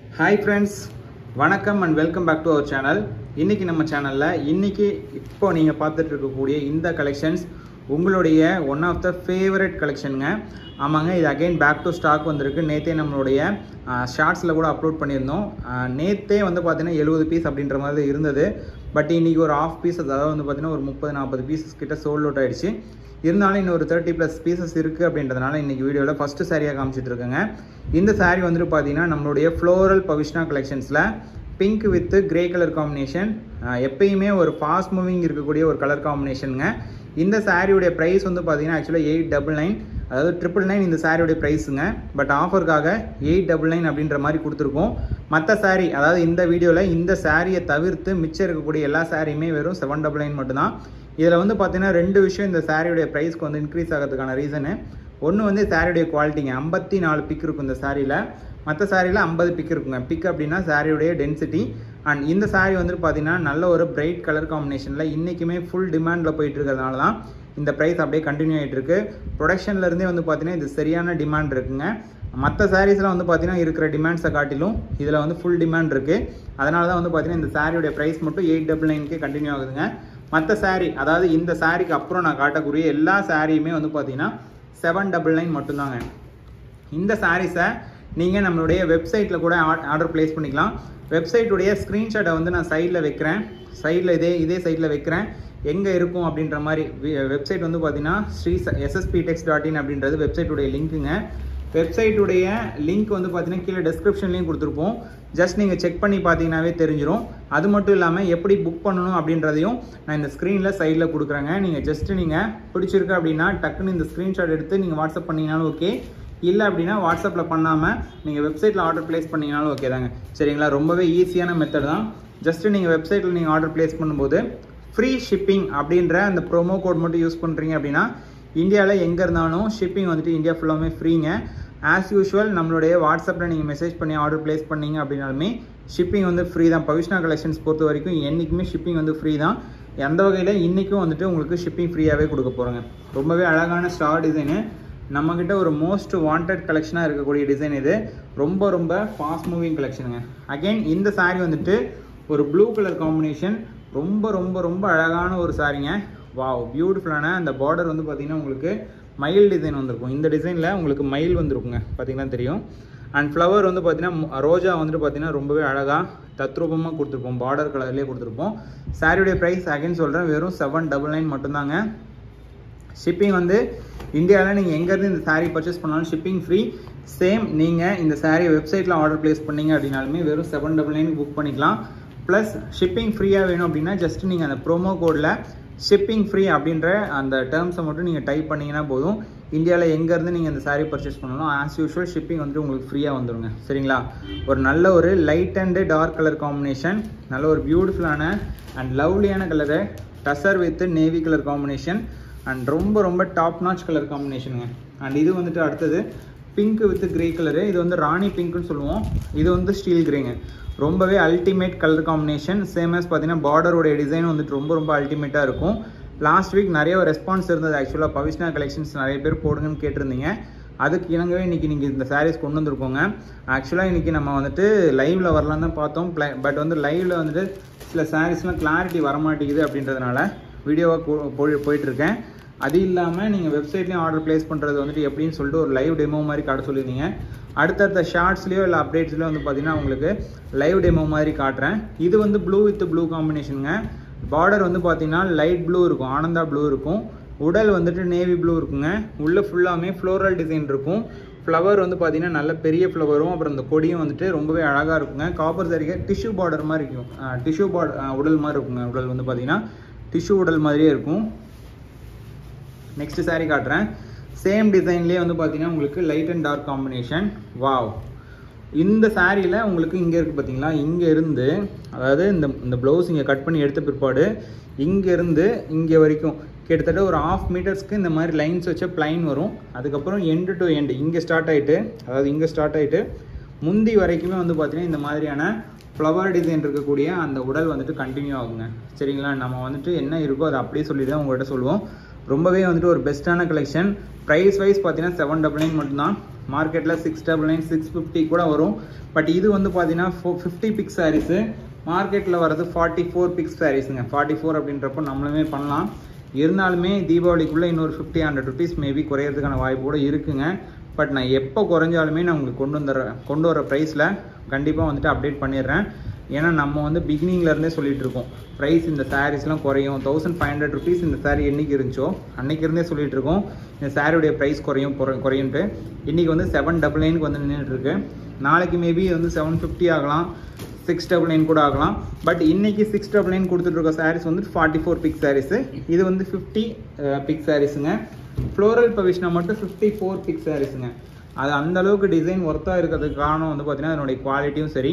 hi friends வணக்கம் and welcome back to our channel இன்னைக்கு நம்ம சேனலில் இன்னைக்கு இப்போ நீங்கள் பார்த்துட்டு இருக்கக்கூடிய இந்த கலெக்ஷன்ஸ் உங்களுடைய ஒன் ஆஃப் த ஃபேவரட் கலெக்ஷனுங்க ஆமாங்க இது அகைன் பேக் டு ஸ்டாக் வந்திருக்கு நேற்றே நம்மளுடைய ஷார்ட்ஸில் கூட அப்லோட் பண்ணியிருந்தோம் ஆஹ் நேத்தே வந்து பார்த்தீங்கன்னா எழுபது பீஸ் அப்படின்ற மாதிரி இருந்தது பட் இன்னைக்கு ஒரு ஆஃப் பீஸ் அதாவது வந்து பார்த்தீங்கன்னா ஒரு முப்பது நாற்பது பீசஸ் கிட்ட சோல்ட் அவுட் ஆயிடுச்சு இருந்தாலும் இன்னும் ஒரு தேர்ட்டி ப்ளஸ் பீசஸ் இருக்குது அப்படின்றதுனால இன்றைக்கி வீடியோவில் ஃபஸ்ட்டு சாரியாக காமிச்சிட்டு இருக்கேங்க இந்த saree வந்துட்டு பார்த்தீங்கன்னா நம்மளுடைய ஃப்ளோரல் பவிஷ்னா கலெக்ஷன்ஸில் pink with grey colour combination எப்பயுமே ஒரு ஃபாஸ்ட் மூவிங் இருக்கக்கூடிய ஒரு கலர் காம்பினேஷனுங்க இந்த சாரியுடைய ப்ரைஸ் வந்து பார்த்தீங்கன்னா ஆக்சுவலாக எயிட் டபுள் நைன் அதாவது ட்ரிபிள் நைன் இந்த சாரியுடைய ப்ரைஸுங்க பட் ஆஃபருக்காக எயிட் டபுள் நைன் அப்படின்ற மாதிரி கொடுத்துருக்கோம் மற்ற saree அதாவது இந்த வீடியோவில் இந்த சாரியை தவிர்த்து மிச்சம் இருக்கக்கூடிய எல்லா சாரியுமே வெறும் செவன் டபுள் நைன் மட்டும்தான் இதில் வந்து பார்த்தீங்கன்னா ரெண்டு விஷயம் இந்த சாரியுடைய ப்ரைஸ்க்கு வந்து இன்க்ரீஸ் ஆகிறதுக்கான ரீசனு ஒன்று வந்து சாரியுடைய குவாலிட்டிங்க ஐம்பத்தி நாலு பிக் இருக்கும் இந்த சாரியில் மற்ற சாரியில் ஐம்பது பிக் இருக்குங்க பிக் அப்படின்னா சாரியுடைய டென்சிட்டி அண்ட் இந்த சாரி வந்துட்டு பார்த்தீங்கன்னா நல்ல ஒரு பிரைட் கலர் காம்பினேஷனில் இன்றைக்குமே ஃபுல் டிமாண்டில் போயிட்டு இருக்கிறதுனால தான் இந்த ப்ரைஸ் அப்படியே கண்டினியூ ஆகிட்டு இருக்கு ப்ரொடக்ஷன்ல இருந்தே வந்து பார்த்தீங்கன்னா இது சரியான டிமாண்ட் இருக்குங்க மற்ற சாரீஸில் வந்து பார்த்தீங்கன்னா இருக்கிற டிமாண்ட்ஸை காட்டிலும் இதில் வந்து ஃபுல் டிமாண்ட் இருக்குது அதனால தான் வந்து பார்த்தீங்கன்னா இந்த சாரியோட ப்ரைஸ் மட்டும் எயிட் டபுள் நைனுக்கு கண்டினியூ ஆகுதுங்க மற்ற saree அதாவது இந்த சாரிக்கு அப்புறம் நான் காட்டக்கூடிய எல்லா சாரியுமே வந்து பார்த்தீங்கன்னா செவன் டபுள் நைன் மட்டும்தாங்க இந்த சாரீஸை நீங்கள் நம்மளுடைய வெப்சைட்டில் கூட ஆர்டர் ப்ளேஸ் பண்ணிக்கலாம் வெப்சைட்டுடைய ஸ்க்ரீன்ஷாட்டை வந்து நான் சைடில் வைக்கிறேன் சைடில் இதே இதே சைடில் வைக்கிறேன் எங்கே இருக்கும் அப்படின்ற மாதிரி வெப்சைட் வந்து பார்த்தீங்கன்னா Sri SSP tex dot in அப்படின்றது வெப்சைட்டுடைய லிங்க்குங்க வெப்சைட்டுடைய லிங்க் வந்து பார்த்தீங்கன்னா கீழே டெஸ்கிரிப்ஷன்லேயும் கொடுத்துருப்போம் ஜஸ்ட் நீங்கள் செக் பண்ணி பார்த்தீங்கன்னாவே தெரிஞ்சிடும் அது மட்டும் இல்லாமல் எப்படி புக் பண்ணணும் அப்படின்றதையும் நான் இந்த ஸ்க்ரீனில் சைடில் கொடுக்குறேங்க நீங்கள் ஜஸ்ட் நீங்கள் பிடிச்சிருக்கு அப்படின்னா டக்குன்னு இந்த ஸ்க்ரீன்ஷாட் எடுத்து நீங்கள் வாட்ஸ்அப் பண்ணிங்கனாலும் ஓகே இல்லை அப்படின்னா வாட்ஸ்அப்பில் பண்ணாமல் நீங்கள் வெப்சைட்டில் ஆர்டர் ப்ளேஸ் பண்ணிங்கனாலும் ஓகே தாங்க சரிங்களா ரொம்பவே ஈஸியான மெத்தட் தான் ஜஸ்ட்டு நீங்கள் வெப்சைட்டில் நீங்கள் ஆர்டர் ப்ளேஸ் பண்ணும்போது ஃப்ரீ ஷிப்பிங் அப்படின்ற அந்த ப்ரோமோ கோட் மட்டும் யூஸ் பண்ணுறீங்க அப்படின்னா இந்தியாவில் எங்கே இருந்தாலும் ஷிப்பிங் வந்துட்டு இந்தியா ஃபுல்லாமே ஃப்ரீங்க ஆஸ் யூஷுவல் நம்மளுடைய வாட்ஸ்அப்பில் நீங்கள் மெசேஜ் பண்ணி ஆர்டர் ப்ளேஸ் பண்ணீங்க அப்படின்னாலுமே ஷிப்பிங் வந்து ஃப்ரீ தான் பவிஷ்னா கலெக்ஷன்ஸ் பொறுத்த வரைக்கும் என்றைக்குமே ஷிப்பிங் வந்து ஃப்ரீ தான் எந்த வகையில் இன்றைக்கும் வந்துட்டு உங்களுக்கு ஷிப்பிங் ஃப்ரீயாகவே கொடுக்க போகிறோங்க ரொம்பவே அழகான ஸ்டார் டிசைனு நம்மக்கிட்ட ஒரு மோஸ்ட் வாண்டட் கலெக்ஷனாக இருக்கக்கூடிய டிசைன் இது ரொம்ப ரொம்ப ஃபாஸ்ட் மூவிங் கலெக்ஷனுங்க அகைன் இந்த saree வந்துட்டு ஒரு ப்ளூ கலர் காம்பினேஷன் ரொம்ப ரொம்ப ரொம்ப அழகான ஒரு சாரிங்க வாவ் பியூட்டிஃபுல்லான அந்த பார்டர் வந்து பார்த்தீங்கன்னா உங்களுக்கு மயில் டிசைன் வந்திருக்கும் இந்த டிசைனில் உங்களுக்கு மயில் வந்திருக்குங்க பார்த்தீங்கன்னா தெரியும் அண்ட் ஃப்ளவர் வந்து பார்த்தீங்கன்னா ரோஜா வந்துட்டு பார்த்தீங்கன்னா ரொம்பவே அழகாக தத்ரூபமாக கொடுத்துருப்போம் பார்டர் கலர்லேயே கொடுத்துருப்போம் சாரியுடைய ப்ரைஸ் அகைன் சொல்கிறேன் வெறும் செவன் டபுள் நைன் மட்டும்தாங்க ஷிப்பிங் வந்து இந்தியாவில் நீங்கள் எங்கேருந்து இந்த saree பர்ச்சேஸ் பண்ணாலும் ஷிப்பிங் ஃப்ரீ சேம் நீங்கள் இந்த saree வெப்சைட்டில் ஆர்டர் ப்ளேஸ் பண்ணீங்க அப்படின்னாலுமே வெறும் செவன் டபுள் நைன் புக் பண்ணிக்கலாம் ப்ளஸ் ஷிப்பிங் ஃப்ரீயாக வேணும் அப்படின்னா ஜஸ்ட் நீங்கள் அந்த ப்ரோமோ கோடில் ஷிப்பிங் ஃப்ரீ அப்படின்ற அந்த டேர்ம்ஸை மட்டும் நீங்கள் டைப் பண்ணிங்கன்னா போதும் இந்தியாவில் எங்கேருந்து நீங்கள் இந்த saree பர்ச்சேஸ் பண்ணாலும் ஆஸ் யூஷுவல் ஷிப்பிங் வந்துட்டு உங்களுக்கு ஃப்ரீயாக வந்துருங்க சரிங்களா ஒரு நல்ல ஒரு light and dark colour combination நல்ல ஒரு பியூட்டிஃபுல்லான அண்ட் லவ்லியான colour tussar with navy colour combination and ரொம்ப ரொம்ப டாப் நாச் கலர் காம்பினேஷனுங்க அண்ட் இது வந்துட்டு அடுத்தது பிங்க் வித் கிரே கலரு இது வந்து ராணி பிங்க்னு சொல்லுவோம் இது வந்து ஸ்டீல் கிரேங்க ரொம்பவே ultimate colour combination same as பார்த்தீங்கன்னா பார்டரோடைய டிசைன் வந்துட்டு ரொம்ப ரொம்ப அல்டிமேட்டாக இருக்கும் லாஸ்ட் வீக் நிறைய ரெஸ்பான்ஸ் இருந்தது ஆக்சுவலாக பவிஷ்னா கலெக்ஷன்ஸ் நிறைய பேர் போடுங்கன்னு கேட்டிருந்தீங்க அதுக்கு இணங்கவே இன்றைக்கி நீங்கள் இந்த சாரீஸ் கொண்டு வந்திருக்கோங்க ஆக்சுவலாக இன்றைக்கி நம்ம வந்துட்டு லைவில் வரலான்னு தான் பார்த்தோம் பட் வந்து லைவில் வந்துட்டு சில சாரீஸ்லாம் கிளாரிட்டி வரமாட்டேங்குது அப்படின்றதுனால வீடியோவாக போயிட்டுருக்கேன் அது இல்லாமல் நீங்கள் வெப்சைட்லேயும் ஆர்டர் ப்ளேஸ் பண்ணுறது வந்துட்டு எப்படின்னு சொல்லிட்டு ஒரு லைவ் டெமோ மாதிரி காட்ட சொல்லியிருந்தீங்க அடுத்தடுத்த ஷார்ட்ஸ்லேயோ இல்லை அப்டேட்ஸ்லையோ வந்து பார்த்தீங்கன்னா உங்களுக்கு லைவ் டெமோ மாதிரி காட்டுறேன் இது வந்து ப்ளூ வித் ப்ளூ காம்பினேஷனுங்க பார்டர் வந்து பார்த்தீங்கன்னா லைட் ப்ளூ இருக்கும் ஆனந்தா ப்ளூ இருக்கும் உடல் வந்துட்டு நேவி ப்ளூ இருக்குங்க உள்ளே ஃபுல்லாமே ஃப்ளோரல் டிசைன் இருக்கும் ஃப்ளவர் வந்து பார்த்தீங்கன்னா நல்ல பெரிய ஃப்ளவரும் அப்புறம் இந்த கொடியும் வந்துட்டு ரொம்பவே அழகாக இருக்குங்க காப்பர் சரிகை டிஷ்யூ பார்டர் மாதிரி இருக்கும் டிஷ்யூ பார்டர் உடல் மாதிரி இருக்குங்க உடல் வந்து பார்த்தீங்கன்னா டிஷ்யூ உடல் மாதிரியே இருக்கும் நெக்ஸ்ட் saree காட்டுறேன் சேம் டிசைன்லேயே வந்து பார்த்தீங்கன்னா உங்களுக்கு light and dark combination wow இந்த சாரியில் உங்களுக்கு இங்கே இருக்குது பார்த்தீங்களா இங்கே இருந்து அதாவது இந்த இந்த ப்ளவுஸ் இங்கே கட் பண்ணி எடுத்த பிற்பாடு இங்கேருந்து இங்கே வரைக்கும் கிட்டத்தட்ட ஒரு ஆஃப் மீட்டர்ஸ்க்கு இந்த மாதிரி லைன்ஸ் வச்ச பிளைன் வரும் அதுக்கப்புறம் எண்டு டு எண்டு இங்கே ஸ்டார்ட் ஆகிட்டு அதாவது இங்கே ஸ்டார்ட் ஆகிட்டு முந்தி வரைக்குமே வந்து பார்த்தீங்கன்னா இந்த மாதிரியான ஃப்ளவர் டிசைன் இருக்கக்கூடிய அந்த உடல் வந்துட்டு கண்டினியூ ஆகுங்க சரிங்களா நம்ம வந்துட்டு என்ன இருக்கோ அதை அப்படியே சொல்லி தான் உங்கள்கிட்ட சொல்லுவோம் ரொம்பவே வந்துட்டு ஒரு பெஸ்ட்டான கலெக்ஷன் ப்ரைஸ் வைஸ் பார்த்தீங்கன்னா செவன் டபுள் நைன் மட்டும்தான் மார்க்கெட்டில் six double nine six fifty கூட வரும் பட் இது வந்து பார்த்தீங்கன்னா ஃபோ ஃபிஃப்டி பிக்ஸ் சாரீஸு மார்க்கெட்டில் வரது ஃபார்ட்டி ஃபோர் பிக்ஸ் சாரீஸுங்க ஃபார்ட்டி ஃபோர் அப்படின்றப்போ நம்மளுமே பண்ணலாம் இருந்தாலுமே தீபாவளிக்குள்ளே இன்னொரு ஃபிஃப்டி ஹண்ட்ரட் ருபீஸ் மேபி குறையிறதுக்கான வாய்ப்பு கூட இருக்குங்க பட் நான் எப்போ குறைஞ்சாலுமே நான் உங்களுக்கு கொண்டு வந்துடுறேன் கொண்டு வர ப்ரைஸில் கண்டிப்பாக வந்துட்டு அப்டேட் பண்ணிடுறேன் ஏன்னா நம்ம வந்து பிகினிங்லேருந்தே சொல்லிட்டு இருக்கோம் ப்ரைஸ் இந்த சாரீஸ்லாம் குறையும் தௌசண்ட் ஃபைவ் ஹண்ட்ரட் ருபீஸ் இந்த சாரீ என்னைக்கு இருந்துச்சோ அன்னைக்கு இருந்தே சொல்லிட்டு இருக்கோம் இந்த சாரியுடைய ப்ரைஸ் குறையும் குறை- குறையும்ட்டு இன்றைக்கி வந்து செவன் டபுள் நைனுக்கு வந்து நின்றுட்டு இருக்கு நாளைக்கு மேபி வந்து செவன் ஃபிஃப்டி ஆகலாம் சிக்ஸ் டபுள் நைன் கூட ஆகலாம் பட் இன்னைக்கு சிக்ஸ் டபுள் நைன் கொடுத்துட்ருக்க சாரீஸ் வந்து ஃபார்ட்டி ஃபோர் பிக் சாரீஸு இது வந்து ஃபிஃப்டி பிக் சாரீஸுங்க ஃப்ளோரல் பவிஷ்னா மட்டும் ஃபிஃப்டி ஃபோர் பிக் சாரீஸுங்க அது அந்த அளவுக்கு டிசைன் ஒர்த்தாக இருக்கிறதுக்கு காரணம் வந்து பார்த்தீங்கன்னா அதனுடைய குவாலிட்டியும் சரி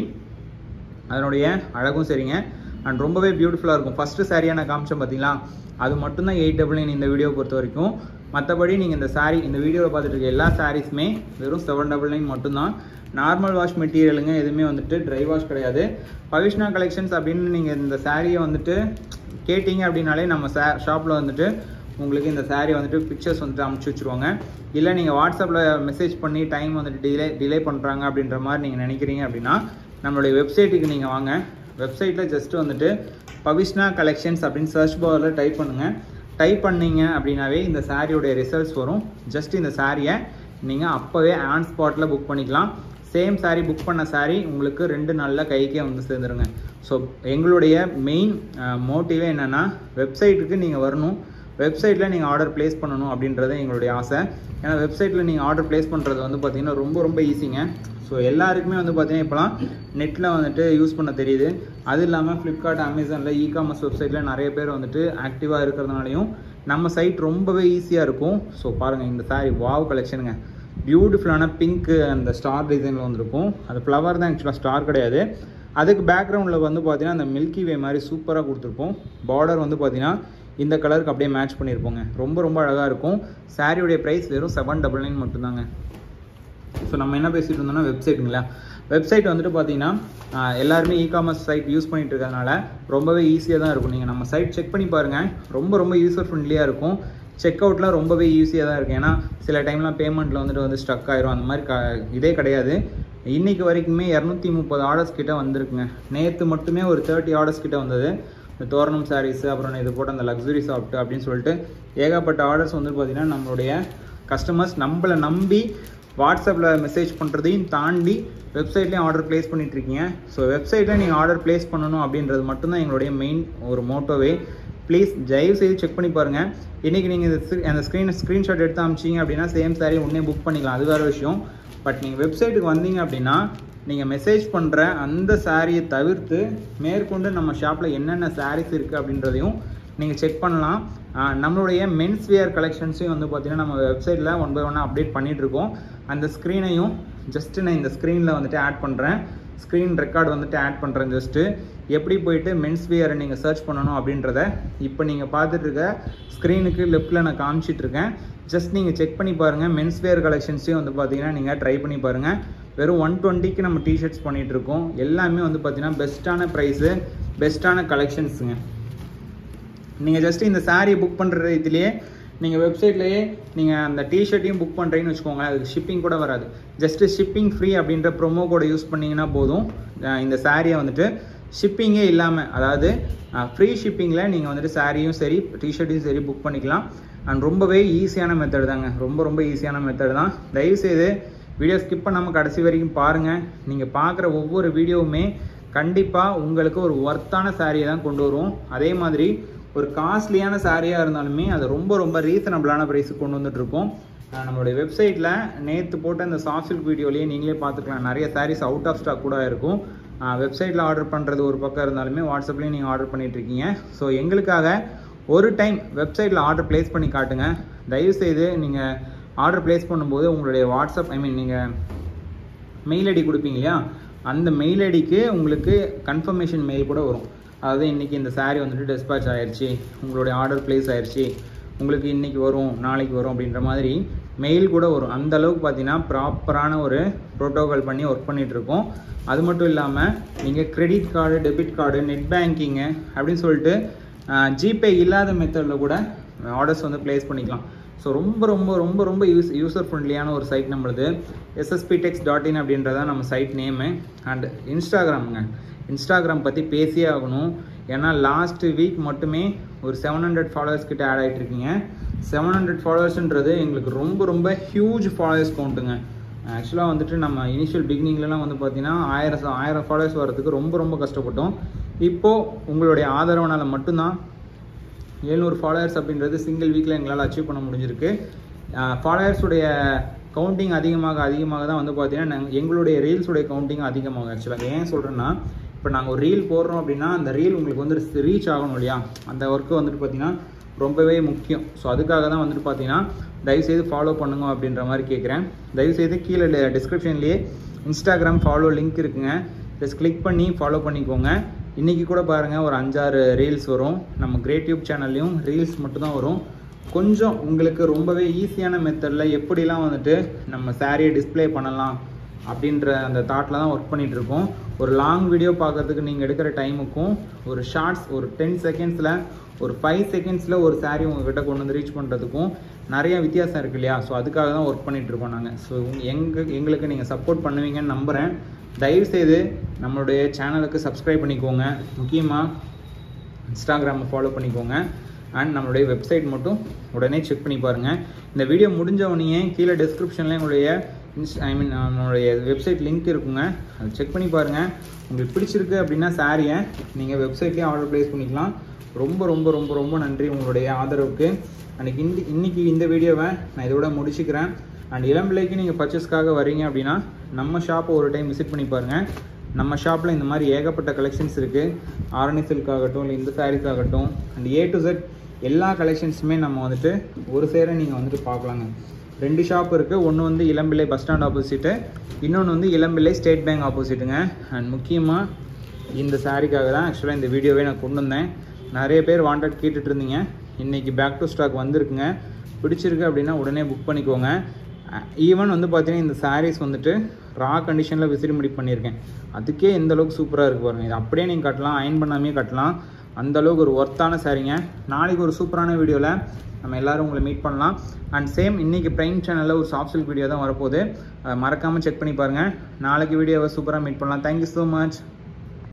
அதனுடைய அழகும் சரிங்க அண்ட் ரொம்பவே பியூட்டிஃபுல்லாக இருக்கும் ஃபஸ்ட்டு சாரியாக நான் காமிச்சேன் பார்த்தீங்களா அது மட்டும்தான் எயிட் டபுள் நைன் இந்த வீடியோ பொறுத்த வரைக்கும் மற்றபடி நீங்கள் இந்த saree இந்த வீடியோவில் பார்த்துட்டு இருக்க எல்லா சாரீஸுமே வெறும் செவன் டபுள் நைன் மட்டும்தான் நார்மல் வாஷ் மெட்டீரியலுங்க எதுவுமே வந்துட்டு ட்ரை வாஷ் கிடையாது பவிஷ்னா கலெக்ஷன்ஸ் அப்படின்னு நீங்கள் இந்த சாரியை வந்துட்டு கேட்டிங்க அப்படின்னாலே நம்ம சா ஷாப்பில் வந்துட்டு உங்களுக்கு இந்த saree வந்துட்டு பிக்சர்ஸ் வந்துட்டு அமுச்சு வச்சுருவாங்க இல்லை நீங்கள் வாட்ஸ்அப்பில் மெசேஜ் பண்ணி டைம் வந்துட்டு டிலே டிலே பண்ணுறாங்க அப்படின்ற மாதிரி நீங்கள் நினைக்கிறீங்க அப்படின்னா நம்மளுடைய வெப்சைட்டுக்கு நீங்கள் வாங்க வெப்சைட்டில் ஜஸ்ட் வந்துட்டு பவிஷ்னா கலெக்ஷன்ஸ் அப்படின்னு சர்ச் பாரில் டைப் பண்ணுங்கள் டைப் பண்ணீங்க அப்படின்னாவே இந்த சாரியோடைய ரிசல்ட்ஸ் வரும் ஜஸ்ட் இந்த சாரியை நீங்கள் அப்போவே ஆன் ஸ்பாட்டில் புக் பண்ணிக்கலாம் சேம் saree புக் பண்ண saree உங்களுக்கு ரெண்டு நாளில் கைக்கே வந்து சேர்ந்துருங்க ஸோ எங்களுடைய மெயின் மோட்டிவே என்னென்னா வெப்சைட்டுக்கு நீங்கள் வரணும் வெப்சைட்டில் நீங்கள் ஆர்டர் ப்ளேஸ் பண்ணணும் அப்படின்றது எங்களுடைய ஆசை ஏன்னா வெப்சைட்டில் நீங்கள் ஆர்டர் ப்ளேஸ் பண்ணுறது வந்து பார்த்தீங்கன்னா ரொம்ப ரொம்ப ஈஸிங்க ஸோ எல்லாருக்குமே வந்து பார்த்தீங்கன்னா இப்போலாம் நெட்டில் வந்துட்டு யூஸ் பண்ண தெரியுது அது இல்லாமல் ஃப்ளிப்கார்ட் அமேசானில் இ காமர்ஸ் வெப்சைட்டில் நிறைய பேர் வந்துட்டு ஆக்டிவாக இருக்கிறதுனாலையும் நம்ம சைட் ரொம்பவே ஈஸியாக இருக்கும் ஸோ பாருங்கள் இந்த saree வாவ் கலெக்ஷனுங்க பியூட்டிஃபுல்லான பிங்க்கு அந்த ஸ்டார் டிசைனில் வந்திருக்கும் அது ஃப்ளவர் தான் ஆக்சுவலாக ஸ்டார் கிடையாது அதுக்கு பேக்ரவுண்டில் வந்து பார்த்தீங்கன்னா அந்த மில்கி வே மாதிரி சூப்பராக கொடுத்துருப்போம் பார்டர் வந்து பார்த்தீங்கன்னா இந்த கலருக்கு அப்படியே மேட்ச் பண்ணியிருப்போங்க ரொம்ப ரொம்ப அழகாக இருக்கும் சாரியுடைய ப்ரைஸ் வெறும் செவன் டபுள் நைன் மட்டும்தாங்க ஸோ நம்ம என்ன பேசிகிட்டு இருந்தோம்னா வெப்சைட்டுங்களா வெப்சைட் வந்துட்டு பார்த்தீங்கன்னா ஆஹ், எல்லாருமே இ காமர்ஸ் சைட் யூஸ் பண்ணிட்டு இருக்கறதுனால ரொம்பவே ஈஸியாக தான் இருக்கும் நீங்கள் நம்ம சைட் செக் பண்ணி பாருங்கள் ரொம்ப ரொம்ப யூசர் ஃப்ரெண்ட்லியாக இருக்கும் செக் அவுட்லாம் ரொம்பவே ஈஸியாக தான் இருக்கும் ஏன்னா சில டைம்லாம் பேமெண்ட்டில் வந்துட்டு வந்து ஸ்டக் ஆயிரும் அந்த மாதிரி க இதே கிடையாது இன்னைக்கு வரைக்குமே இரநூத்தி முப்பது ஆர்டர்ஸ் கிட்ட வந்திருக்குங்க நேற்று மட்டுமே ஒரு தேர்ட்டி ஆர்டர்ஸ் கிட்ட வந்தது இந்த தோரணம் சாரீஸ் அப்புறம் இது போட்ட அந்த லக்ஸுரி சாப்பிட்டு அப்படின்னு சொல்லிட்டு ஏகப்பட்ட ஆர்டர்ஸ் வந்து பார்த்தீங்கன்னா நம்மளுடைய கஸ்டமர்ஸ் நம்மளை நம்பி வாட்ஸ்அப்பில் மெசேஜ் பண்ணுறதையும் தாண்டி வெப்சைட்லேயும் ஆர்டர் ப்ளேஸ் பண்ணிட்டு இருக்கீங்க ஸோ வெப்சைட்டில் நீங்கள் ஆர்டர் ப்ளேஸ் பண்ணணும் அப்படின்றது மட்டும்தான் எங்களுடைய மெயின் ஒரு மோட்டோவே ப்ளீஸ் தயவு செய்து செக் பண்ணி பாருங்கள் இன்றைக்கி நீங்கள் இந்த screen- அந்த ஸ்க்ரீன் ஸ்க்ரீன்ஷாட் எடுத்து அமிச்சிங்க அப்படின்னா சேம் saree உடனே புக் பண்ணிக்கலாம் அது வேறு விஷயம் பட் நீங்கள் வெப்சைட்டுக்கு வந்தீங்க அப்படின்னா நீங்கள் மெசேஜ் பண்ணுற அந்த சாரியை தவிர்த்து மேற்கொண்டு நம்ம ஷாப்பில் என்னென்ன sarees இருக்குது அப்படின்றதையும் நீங்கள் செக் பண்ணலாம் ஆஹ் நம்மளுடைய மென்ஸ் வியர் கலெக்ஷன்ஸையும் வந்து பார்த்தீங்கன்னா நம்ம வெப்சைட்டில் ஒன் பை ஒன்னாக அப்டேட் பண்ணிகிட்ருக்கோம் அந்த ஸ்க்ரீனையும் ஜஸ்ட்டு நான் இந்த ஸ்க்ரீனில் வந்துட்டு ஆட் பண்ணுறேன் ஸ்க்ரீன் ரெக்கார்டு வந்துட்டு ஆட் பண்ணுறேன் ஜஸ்ட்டு எப்படி போயிட்டு மென்ஸ் வியரை நீங்கள் சர்ச் பண்ணணும் அப்படின்றத இப்போ நீங்கள் பார்த்துட்டு இருக்க ஸ்க்ரீனுக்கு லெஃப்ட்டில் நான் காமிச்சிட்டு இருக்கேன் ஜஸ்ட் நீங்கள் செக் பண்ணி பாருங்கள் மென்ஸ் வேர் கலெக்ஷன்ஸையும் வந்து பார்த்தீங்கன்னா நீங்கள் ட்ரை பண்ணி பாருங்கள் வெறும் ஒன் டுவெண்ட்டிக்கு நம்ம டிஷர்ட்ஸ் பண்ணிகிட்டு இருக்கோம் எல்லாமே வந்து பார்த்தீங்கன்னா பெஸ்ட்டான ப்ரைஸு பெஸ்ட்டான கலெக்ஷன்ஸுங்க நீங்கள் ஜஸ்ட் இந்த saree புக் பண்ணுற இதுலேயே நீங்கள் வெப்சைட்லேயே நீங்கள் அந்த டிஷர்ட்டையும் புக் பண்ணுறீங்கன்னு வச்சுக்கோங்களேன் அதுக்கு ஷிப்பிங் கூட வராது ஜஸ்ட்டு ஷிப்பிங் ஃப்ரீ அப்படின்ற ப்ரோமோ கோடை யூஸ் பண்ணிங்கன்னா போதும் அஹ் இந்த சாரியை வந்துட்டு ஷிப்பிங்கே இல்லாமல் அதாவது ஃப்ரீ ஷிப்பிங்கில் நீங்கள் வந்துட்டு சாரியும் சரி டிஷர்ட்டையும் சரி புக் பண்ணிக்கலாம் அண்ட் ரொம்பவே ஈஸியான மெத்தட் தாங்க ரொம்ப ரொம்ப ஈஸியான மெத்தட் தான் தயவுசெய்து வீடியோ ஸ்கிப் பண்ணாமல் கடைசி வரைக்கும் பாருங்கள் நீங்கள் பார்க்குற ஒவ்வொரு வீடியோவுமே கண்டிப்பாக உங்களுக்கு ஒரு ஒர்த்தான சாரியை தான் கொண்டு வரும் அதே மாதிரி ஒரு காஸ்ட்லியான சாரியாக இருந்தாலுமே அது ரொம்ப ரொம்ப ரீசனபிளான ப்ரைஸுக்கு கொண்டு வந்துட்டுருக்கோம் நம்மளுடைய வெப்சைட்டில் நேற்று போட்ட அந்த சாஃப்ட் சில்க் வீடியோலேயே நீங்களே பார்த்துக்கலாம் நிறைய சாரீஸ் அவுட் ஆஃப் ஸ்டாக் கூட இருக்கும் வெப்சைட்டில் ஆர்டர் பண்ணுறது ஒரு பக்கம் இருந்தாலுமே வாட்ஸ்அப்லேயும் நீங்கள் ஆர்டர் பண்ணிட்டு இருக்கீங்க ஸோ எங்களுக்காக ஒரு டைம் வெப்சைட்டில் ஆர்டர் ப்ளேஸ் பண்ணி காட்டுங்க தயவுசெய்து நீங்கள் ஆர்டர் ப்ளேஸ் பண்ணும்போது உங்களுடைய வாட்ஸ்அப் ஐ மீன் நீங்கள் மெயில் ஐடி கொடுப்பீங்க இல்லையா அந்த மெயில் ஐடிக்கு உங்களுக்கு கன்ஃபர்மேஷன் மெயில் கூட வரும் அதாவது இன்றைக்கி இந்த saree வந்துட்டு டிஸ்பேச் ஆயிடுச்சு உங்களுடைய ஆர்டர் ப்ளேஸ் ஆயிடுச்சு உங்களுக்கு இன்றைக்கி வரும் நாளைக்கு வரும் அப்படின்ற மாதிரி மெயில் கூட வரும் அந்த அளவுக்கு பார்த்தீங்கன்னா ப்ராப்பரான ஒரு ப்ரோட்டோகால் பண்ணி ஒர்க் பண்ணிட்டு இருக்கோம் அது மட்டும் இல்லாமல் நீங்கள் credit card debit card net banking அப்படின்னு சொல்லிட்டு ஜிபே இல்லாத மெத்தடில் கூட ஆர்டர்ஸ் வந்து ப்ளேஸ் பண்ணிக்கலாம் ஸோ ரொம்ப ரொம்ப ரொம்ப ரொம்ப யூஸ் யூசர் ஃப்ரெண்ட்லியான ஒரு சைட் நம்மளுது எஸ்எஸ்பி டெக்ஸ் டாட் இன் அப்படின்றதான் நம்ம சைட் நேமு அண்ட் இன்ஸ்டாகிராமுங்க இன்ஸ்டாகிராம் பற்றி பேசியே ஆகணும் ஏன்னா லாஸ்ட் வீக் மட்டுமே ஒரு செவன் ஹண்ட்ரட் ஃபாலோவர்ஸ் கிட்ட ஆட் ஆகிட்டு இருக்கீங்க செவன் ஹண்ட்ரட் ஃபாலோவர்ஸ்ன்றது எங்களுக்கு ரொம்ப ரொம்ப ஹியூஜ் ஃபாலோவர்ஸ் கவுண்ட்டுங்க ஆக்சுவலாக வந்துட்டு நம்ம இனிஷியல் பிகினிங்லலாம் வந்து பார்த்தீங்கன்னா ஆயிரம் ஆயிரம் ஃபாலோவர்ஸ் வரதுக்கு ரொம்ப ரொம்ப கஷ்டப்பட்டோம் இப்போது உங்களுடைய ஆதரவுனால் மட்டும்தான் எழுநூறு ஃபாலோவர்ஸ் அப்படின்றது சிங்கிள் வீக்கில் எங்களால் அச்சீவ் பண்ண முடிஞ்சிருக்கு ஃபாலோவர்ஸுடைய கவுண்டிங் அதிகமாக அதிகமாக தான் வந்து பார்த்தீங்கன்னா நாங்க- எங்களுடைய ரீல்ஸுடைய கவுண்டிங் அதிகமாகும் ஆக்சுவலாக ஏன் சொல்கிறேன்னா இப்போ நாங்கள் ஒரு ரீல் போடுறோம் அப்படின்னா அந்த ரீல் உங்களுக்கு வந்து ரீச் ஆகணும் இல்லையா அந்த ஒர்க்கு வந்துட்டு பார்த்தீங்கன்னா ரொம்பவே முக்கியம் ஸோ அதுக்காக தான் வந்துட்டு பார்த்தீங்கன்னா தயவுசெய்து ஃபாலோ பண்ணுங்க அப்படின்ற மாதிரி கேட்குறேன் தயவுசெய்து கீழே டிஸ்கிரிப்ஷன்லேயே இன்ஸ்டாகிராம் ஃபாலோ லிங்க் இருக்குங்க ஜஸ்ட் கிளிக் பண்ணி ஃபாலோ பண்ணிக்கோங்க இன்றைக்கி கூட பாருங்கள் ஒரு அஞ்சாறு ரீல்ஸ் வரும் நம்ம கிரேட் டியூப் சேனல்லையும் ரீல்ஸ் மட்டும்தான் வரும் கொஞ்சம் உங்களுக்கு ரொம்பவே ஈஸியான மெத்தடில் எப்படிலாம் வந்துட்டு நம்ம சாரியை டிஸ்ப்ளே பண்ணலாம் அப்படின்ற அந்த தாட்டில் தான் ஒர்க் பண்ணிட்டு இருக்கோம் ஒரு லாங் வீடியோ பார்க்கறதுக்கு நீங்கள் எடுக்கிற டைமுக்கும் ஒரு ஷார்ட்ஸ் ஒரு டென் செகண்ட்ஸில் ஒரு ஃபைவ் செகண்ட்ஸில் ஒரு saree உங்ககிட்ட கொண்டு வந்து ரீச் பண்ணுறதுக்கும் நிறைய வித்தியாசம் இருக்கு இல்லையா ஸோ அதுக்காக தான் ஒர்க் பண்ணிட்டு இருக்கோம் நாங்கள் ஸோ எங்க எங்களுக்கு நீங்கள் சப்போர்ட் பண்ணுவீங்கன்னு நம்புகிறேன் தயவுசெய்து நம்மளுடைய சேனலுக்கு சப்ஸ்கிரைப் பண்ணிக்கோங்க முக்கியமாக இன்ஸ்டாகிராமை ஃபாலோ பண்ணிக்கோங்க அண்ட் நம்மளுடைய வெப்சைட் மட்டும் உடனே செக் பண்ணி பாருங்கள் இந்த வீடியோ முடிஞ்ச உடனே கீழே டிஸ்கிரிப்ஷனில் எங்களுடைய இன்ஸ் ஐ மீன் நம்மளுடைய வெப்சைட் லிங்க் இருக்குங்க அதை செக் பண்ணி பாருங்கள் உங்களுக்கு பிடிச்சிருக்கு அப்படின்னா சாரியை நீங்கள் வெப்சைட்லேயே ஆர்டர் ப்ளேஸ் பண்ணிக்கலாம் ரொம்ப ரொம்ப ரொம்ப ரொம்ப நன்றி உங்களுடைய ஆதரவுக்கு அன்றைக்கி இந்த இன்னைக்கு இந்த வீடியோவை நான் இதோட முடிச்சுக்கிறேன் அண்ட் இளம்பிள்ளைக்கு நீங்கள் பர்ச்சேஸ்க்காக வரீங்க அப்படின்னா நம்ம ஷாப்பை ஒரு டைம் விசிட் பண்ணி பாருங்கள் நம்ம ஷாப்பில் இந்த மாதிரி ஏகப்பட்ட கலெக்ஷன்ஸ் இருக்குது ஆரணி சில்க் ஆகட்டும் இல்லை இந்த சாரீஸ் ஆகட்டும் அண்ட் ஏ டு Z எல்லா கலெக்ஷன்ஸுமே நம்ம வந்துட்டு ஒரு சேர நீங்கள் வந்துட்டு பார்க்கலாங்க ரெண்டு ஷாப் இருக்குது ஒன்று வந்து இளம்பிள்ளை பஸ் ஸ்டாண்ட் ஆப்போசிட்டு இன்னொன்று வந்து இளம்பிள்ளை ஸ்டேட் பேங்க் ஆப்போசிட்டுங்க அண்ட் முக்கியமாக இந்த சாரிக்காக தான் ஆக்சுவலாக இந்த வீடியோவே நான் கொண்டு வந்தேன் நிறைய பேர் வாண்டட் கேட்டுட்டு இருந்தீங்க இன்றைக்கி பேக் டு ஸ்டாக் வந்திருக்குங்க பிடிச்சிருக்கு அப்படின்னா உடனே புக் பண்ணிக்கோங்க ஈவன் வந்து பார்த்தீங்கன்னா இந்த சாரீஸ் வந்துட்டு ரா கண்டிஷனில் விசிறி முடி பண்ணியிருக்கேன் அதுக்கே எந்த அளவுக்கு சூப்பராக இருக்கு பாருங்க இது அப்படியே நீங்கள் கட்டலாம் அயன் பண்ணாமே கட்டலாம் அந்த அளவுக்கு ஒரு ஒர்த்தான சாரீங்க நாளைக்கு ஒரு சூப்பரான வீடியோவில் நம்ம எல்லாரும் உங்களை மீட் பண்ணலாம் அண்ட் சேம் இன்னைக்கு பிரைம் சேனலில் ஒரு சாஃப்ட் சில்க் வீடியோ தான் வரப்போகுது அதை மறக்காமல் செக் பண்ணி பாருங்கள் நாளைக்கு வீடியோவை சூப்பராக மீட் பண்ணலாம் தேங்க்யூ ஸோ மச்